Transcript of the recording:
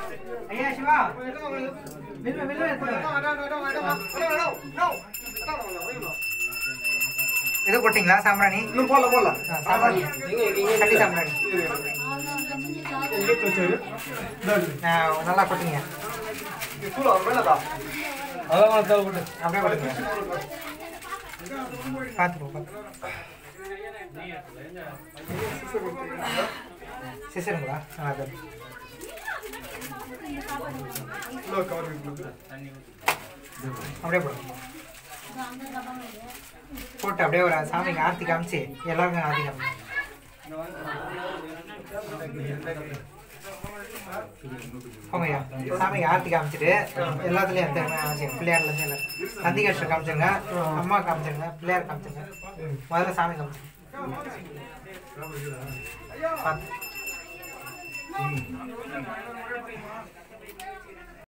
ஐயா சிவா வில்வ வில்வ இது போட்டிங்களா சாம்பிராணி இன்னும் போடல போடல ஆ, சாம்பிராணி கட்டி சாம்பிராணி எங்கே வச்சாரு ஆ, நல்லா கொட்டுங்க தூள் அவர் மேலதா அதான் தேவைப்பட்டு அப்படியே கொட்டுங்க பார்த்துருவோம் பார்த்து சிசருங்களா நல்லா தான் இன்னொரு கவர் இருக்கு அப்படியே போடுங்க போட்டு அப்படியே ஒரு சாமிக்கு ஆர்த்தி காமிச்சு எல்லாருக்கும் ஆர்த்தி காமிச்சு போங்கய்யா சாமிக்கு ஆர்த்தி காமிச்சிட்டு எல்லாத்துலயும் எந்த அவசியம் பிள்ளையார்ல இருந்து எல்லாம் நந்திகேஸ்வர் காமிச்சிருங்க அம்மா காமிச்சிருங்க பிள்ளையார் காமிச்சிருங்க முதல்ல சாமி காமிச்சிருங்க பார்த்து